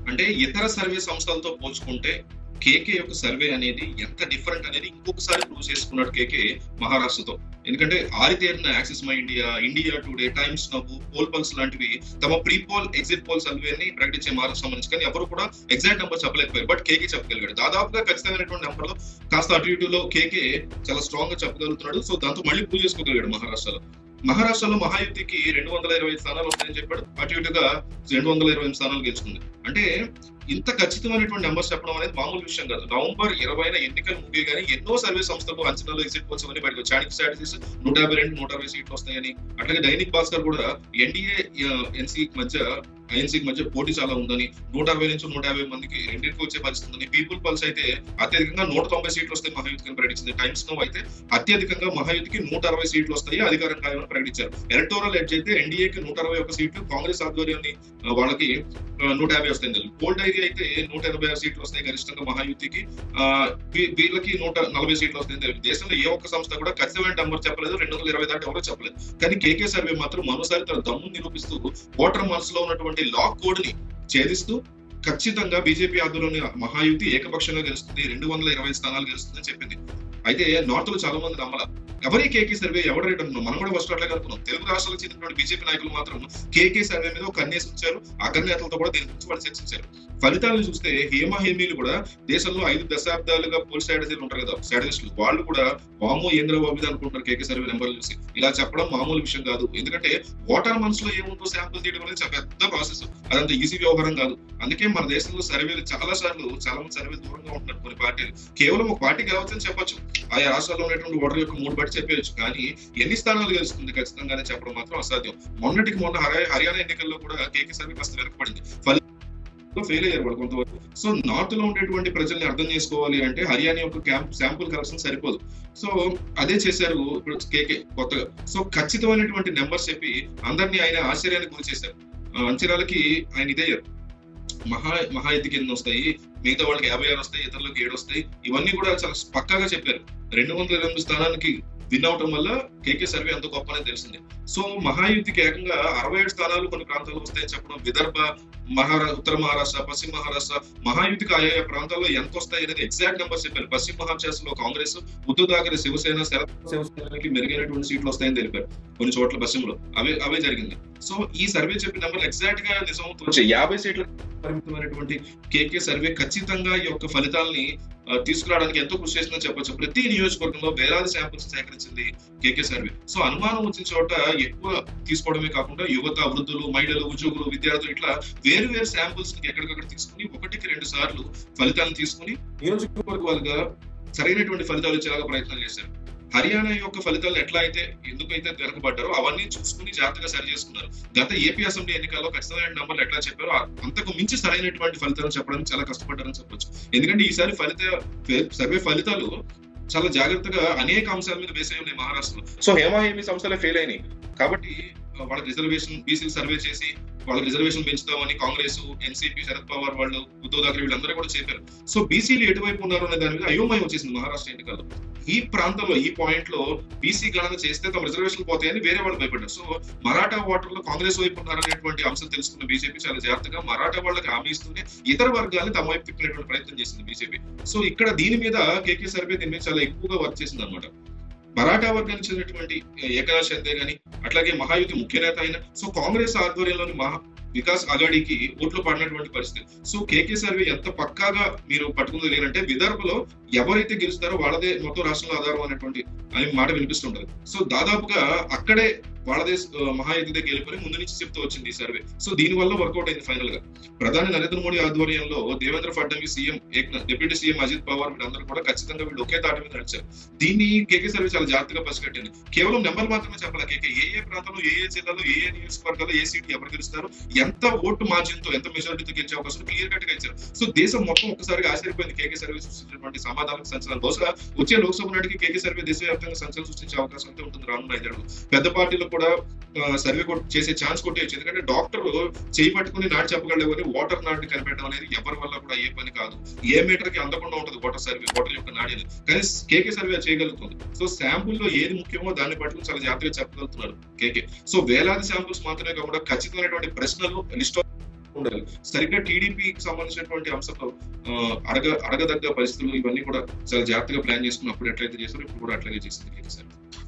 అంటే ఇతర సర్వే సంస్థలతో పోల్చుకుంటే కేకే యొక్క సర్వే అనేది ఎంత డిఫరెంట్ అనేది ఇంకొకసారి ప్రూవ్ చేసుకున్నాడు కేకే మహారాష్ట్రతో ఎందుకంటే ఆరితేరిన Axis My India India Today Times now poll pulse లాంటివి తమ ప్రీ పోల్ ఎగ్జిట్ పోల్ సర్వేని ప్రకటించే మహారాష్ట్ర సంబంధించి కానీ ఎవరు కూడా ఎగ్జాక్ట్ నెంబర్ చెప్పలేకపోయారు బట్ కేకే చెప్పగలిగాడు దాదాపుగా ఖచ్చితమైనటువంటి నెంబర్ లో కాస్త అటు ఇటులో కేకే చాలా స్ట్రాంగ్ గా చెప్పగలుగుతున్నాడు సో దాంతో మళ్ళీ ప్రూవ్ చేసుకోగలిగాడు మహారాష్ట్రలో మహారాష్ట్రలో మహాయుతికి రెండు వందల ఇరవై ఐదు స్థానాలు వస్తాయని చెప్పాడు అటు ఇటుగా రెండు వందల ఇరవై ఎనిమిది స్థానాలు గెలుచుకుంది అంటే ఇంత ఖచ్చితమైనటువంటి నెంబర్స్ చెప్పడం అనేది మామూలు విషయం కాదు నవంబర్ ఇరవైన ఎన్నికలు ముగియగానే ఎన్నో సర్వే సంస్థలు అంచనాలు ఎగ్జిట్ పోల్స్ అవన్నీ బయటకు చాణిక్ స్ట్రాటజీస్ నూట యాభై రెండు నూట అరవై సీట్లు వస్తాయని అట్లాగే దైనిక్ భాస్కర్ కూడా ఎన్డీఏ ఎన్సీ మధ్య ఐఎన్సీకి మధ్య పోటీ చాలా ఉందని నూట అరవై నుంచి నూట యాభై మందికి రెండింటికి వచ్చే పరిస్థితి ఉంది పీపుల్ పల్స్ అయితే అత్యధికంగా నూట తొంభై సీట్లు వస్తాయి మహాయుతికి ప్రకటించింది టైమ్స్ నో అయితే అత్యధికంగా మహాయుతికి నూట అరవై సీట్లు వస్తాయి అధికారం ఖాయమని ప్రకటించారు ఎలక్టోరల్ ఎడ్జ్ అయితే ఎన్డీఏకి నూట అరవై ఒక సీట్లు కాంగ్రెస్ ఆధ్వర్యాన్ని ఆ, వాళ్ళకి ఆ, నూట యాభై వస్తాయి కోల్డ్ ఐడి అయితే నూట ఎనభై ఆరు సీట్లు వస్తాయి గరిష్టంగా మహాయుతికి ఆ, వీ- వీళ్ళకి నూట నలభై సీట్లు వస్తాయి తెలియదు దేశంలో ఏ ఒక్క సంస్థ కూడా ఖచ్చితమైన నెంబర్ చెప్పలేదు రెండు వందల ఇరవై దాకా ఎవరో చెప్పలేదు కానీ కేకే సర్వే మాత్రం మరోసారి తన దమ్ము నిరూపిస్తూ ఓటర్ మనసులో ఉన్నటువంటి లాక్ కోడ్ ని ఛేదిస్తూ ఖచ్చితంగా బీజేపీ ఆధ్వర్యంలోని మహాయుతి ఏకపక్షంగా గెలుస్తుంది రెండు వందల ఇరవై స్థానాలు గెలుస్తుందని చెప్పింది అయితే నార్త్ లో చాలా మంది నమ్మల ఎవరి కేకే సర్వే ఎవరు రేట్ అనుకున్నాం మనం కూడా ఫస్ట్ అట్లాగే అనుకున్నాం తెలుగు రాష్ట్రాలకు చెందినటువంటి బీజేపీ నాయకులు మాత్రం కేకే సర్వే మీద ఒక కన్నేసి ఉంచారు అగ్రనేతలతో కూడా దీని గురించి వాళ్ళు చర్చించారు ఫలితాలను చూస్తే హేమ హేమీలు కూడా దేశంలో ఐదు దశాబ్దాలుగా పోల్ స్ట్రాటజీలు ఉంటారు కదా స్ట్రాటజిస్టులు వాళ్ళు కూడా వామో ఏంద్రబాబు ఇది అనుకుంటారు కేకే సర్వే నెంబర్లు చూసి ఇలా చెప్పడం మామూలు విషయం కాదు ఎందుకంటే ఓటర్ మనసులో ఏముందో శాంపుల్ తీయడం అనేది చాలా పెద్ద ప్రాసెస్ అదంత ఈజీ వ్యవహారం కాదు అందుకే మన దేశంలో సర్వేలు చాలా సార్లు చాలా మంది సర్వేలు దూరంగా ఉంటున్నారు కొన్ని పార్టీలు కేవలం ఒక పార్టీ గెలవచ్చని చెప్పొచ్చు ఆయా రాష్ట్రాల్లో ఉన్నటువంటి ఓటర్ యొక్క మూడు బట్టి చెప్పేయచ్చు కానీ ఎన్ని స్థానాలు గెలుస్తుంది ఖచ్చితంగానే చెప్పడం మాత్రం అసాధ్యం మొన్నటికి మొన్న హర్యా- హర్యానా ఎన్నికల్లో కూడా కేకే సర్వే కాస్త వెనకపడింది ఫెయిల్ అయ్యారు వాళ్ళు కొంతవరకు సో నార్త్ లో ఉండేటువంటి ప్రజల్ని అర్థం చేసుకోవాలి అంటే హర్యానా యొక్క క్యాంప్ శాంపుల్ కలెక్షన్ సరిపోదు సో అదే చేశారు ఇప్పుడు కేకే కొత్తగా సో ఖచ్చితమైనటువంటి నెంబర్స్ చెప్పి అందరినీ ఆయన ఆశ్చర్యానికి గురి చేశారు ఆ, అంచనాలకి ఆయన ఇదయ్యారు మహా మహా ఎత్తుకి ఎన్ని వస్తాయి మిగతా వాళ్ళకి యాభై ఆరు వస్తాయి ఇతరులకు ఏడు వస్తాయి ఇవన్నీ కూడా చాలా పక్కాగా చెప్పారు రెండు వందల ఇరవై ఎనిమిది స్థానానికి విన్ అవటం వల్ల కేకే సర్వే అంత గొప్ప అనేది తెలిసింది సో మహాయుతికి ఏకంగా అరవై ఏడు స్థానాలు కొన్ని ప్రాంతాల్లో వస్తాయని చెప్పడం విదర్భ మహారా ఉత్తర మహారాష్ట్ర పశ్చిమ మహారాష్ట్ర మహాయుతికి ఆయా ప్రాంతాల్లో ఎంత వస్తాయి అనేది ఎగ్జాక్ట్ నెంబర్ చెప్పారు పశ్చిమ మహారాష్ట్రలో కాంగ్రెస్ ఉద్దవ్ థాకరే శివసేన శరద్ శివసేనకి మెరుగైనటువంటి సీట్లు వస్తాయని తెలిపారు కొన్ని చోట్ల పశ్చిమలో అవే అవే జరిగింది సో ఈ సర్వే చెప్పిన నెంబర్ ఎగ్జాక్ట్ గా నిజం వచ్చాయి యాభై సీట్ల పరిమితమైనటువంటి కేకే సర్వే ఖచ్చితంగా ఈ యొక్క ఫలితాలని ఆ, తీసుకురావడానికి ఎంతో కృషి చేసిందని చెప్పొచ్చు ప్రతి నియోజకవర్గంలో వేలాది శాంపుల్స్ సేకరించింది కేకే సర్వే సో అనుమానం వచ్చిన చోట ఎక్కువ తీసుకోవడమే కాకుండా యువత వృద్ధులు మహిళలు ఉద్యోగులు విద్యార్థులు ఇట్లా వేరు వేరు శాంపుల్స్ ఎక్కడికక్కడ తీసుకుని ఒకటికి రెండు సార్లు ఫలితాలను తీసుకుని నియోజకవర్గాలుగా సరైనటువంటి ఫలితాలు ఇచ్చేలాగా ప్రయత్నం చేశారు హర్యానా యొక్క ఫలితాలు ఎట్లా అయితే ఎందుకైతే వెనకబడ్డారో అవన్నీ చూసుకుని జాగ్రత్తగా సరి చేసుకున్నారు గత ఏపీ అసెంబ్లీ ఎన్నికల్లో ఖచ్చితమైన నంబర్లు ఎట్లా చెప్పారో ఆ- అంతకు మించి సరైనటువంటి ఫలితాలు చెప్పడానికి చాలా కష్టపడ్డారని చెప్పొచ్చు ఎందుకంటే ఈసారి ఫలిత సర్వే ఫలితాలు చాలా జాగ్రత్తగా అనేక అంశాల మీద బేస్ అయి ఉన్నాయి మహారాష్ట్రలో సో హేమాహేమి సంస్థలే ఫెయిల్ అయినాయి కాబట్టి ఆ, వాళ్ళ రిజర్వేషన్ బీసీలు సర్వే చేసి వాళ్ళ రిజర్వేషన్ పెంచుతామని కాంగ్రెస్ ఎన్సీపీ శరద్ పవార్ వాళ్ళు ఉద్దవ్ థాకరే వీళ్ళందరూ కూడా చెప్పారు సో బీసీలు ఎటువైపు ఉన్నారు అనే దాని మీద అయోమయం వచ్చేసింది మహారాష్ట్ర ఎన్నికల్లో ఈ ప్రాంతంలో ఈ పాయింట్ లో బీసీ గణన చేస్తే తమ రిజర్వేషన్ పోతాయని వేరే వాళ్ళు భయపడ్డారు సో మరాఠా ఓటర్లు కాంగ్రెస్ వైపు ఉన్నారనేటువంటి అంశం తెలుసుకున్న బీజేపీ చాలా జాగ్రత్తగా మరాఠా వాళ్ళకి హామీ ఇస్తూనే ఇతర వర్గాన్ని తమ వైపు తిప్పినటువంటి ప్రయత్నం చేసింది బీజేపీ సో ఇక్కడ దీని మీద కేకే సర్వే దీని మీద చాలా ఎక్కువగా వర్క్ చేసింది అనమాట మరాఠా వర్గానికి చెందినటువంటి ఏకనాథ్ షందే గాని అట్లాగే మహాయుతి ముఖ్య నేత అయిన సో కాంగ్రెస్ ఆధ్వర్యంలోని మహా వికాస్ అగాడికి ఓట్లు పడినటువంటి పరిస్థితి సో కేకే సర్వే ఎంత పక్కాగా మీరు పట్టుకుంది లేనంటే విదర్భలో ఎవరైతే గెలుస్తారో వాళ్ళదే మొత్తం రాష్ట్రంలో ఆధారం అనేటువంటి అనే మాట వినిపిస్తుంటది సో దాదాపుగా అక్కడే వాళ్ళదే ఆ, మహాయుతిదే గెలుపని ముందు నుంచి చెప్తూ వచ్చింది ఈ సర్వే సో దీని వల్ల వర్కౌట్ అయింది ఫైనల్ గా ప్రధాని నరేంద్ర మోడీ ఆధ్వర్యంలో Devendra Fadnavis CM Eknath deputy CM Ajit Pawar వీళ్ళందరూ కూడా ఖచ్చితంగా వీళ్ళు ఒకే తాటి మీద నడిచారు దీన్ని కేకే సర్వే చాలా జాగ్రత్తగా పసిగట్టింది కేవలం నెంబర్ మాత్రమే చెప్పాలి కేకే ఏ ఏ ప్రాంతంలో ఏ ఏ జిల్లాలో ఏ ఏ నియోజకవర్గాల్లో ఏ సీట్ ఎవరు గెలుస్తారు ఎంత ఓటు మార్జిన్ తో ఎంత మెజారిటీతో గెలిచే అవకాశం క్లియర్ కట్ గా ఇచ్చారు సో దేశం మొత్తం ఒక్కసారిగా ఆశ్చర్యపోయింది కేకే సర్వే సృష్టించినటువంటి సమాధానం సంచలనం బహుశా వచ్చే లోక్సభ నాటికి కేకే సర్వే దేశవ్యాప్తంగా సంచలనం సృష్టించే అవకాశం అయితే ఉంటుంది రానున్న ఐదేళ్ళు పెద్ద పార్టీలు కూడా ఆ, సర్వే కొట్- చేసే ఛాన్స్ కొట్టేయచ్చు ఎందుకంటే డాక్టర్ చేయి పట్టుకుని నాటి చెప్పగలవు కానీ ఓటర్ నాటిని కనిపెట్టడం అనేది ఎవరి వల్ల కూడా ఏ పని కాదు ఏ మీటర్ కి అందకుండా ఉంటుంది ఓటర్ సర్వే ఓటర్ యొక్క నాడి అనేది కానీ కేకే సర్వే చేయగలుగుతుంది సో శాంపుల్ లో ఏది ముఖ్యమో దాన్ని పట్టుకుని చాలా జాగ్రత్తగా చెప్పగలుగుతున్నారు కేకే సో వేలాది శాంపుల్స్ మాత్రమే కాకుండా ఖచ్చితమైనటువంటి ప్రశ్నలు లిస్ట్ ఉండాలి సరిగ్గా టీడీపీకి సంబంధించినటువంటి అంశంలో ఆ, అడగ అడగదగ్గ పరిస్థితులు ఇవన్నీ కూడా చాలా జాగ్రత్తగా ప్లాన్ చేసుకుని అప్పుడు ఎట్లయితే చేశారో ఇప్పుడు కూడా అట్లాగే చేసింది కేసీఆర్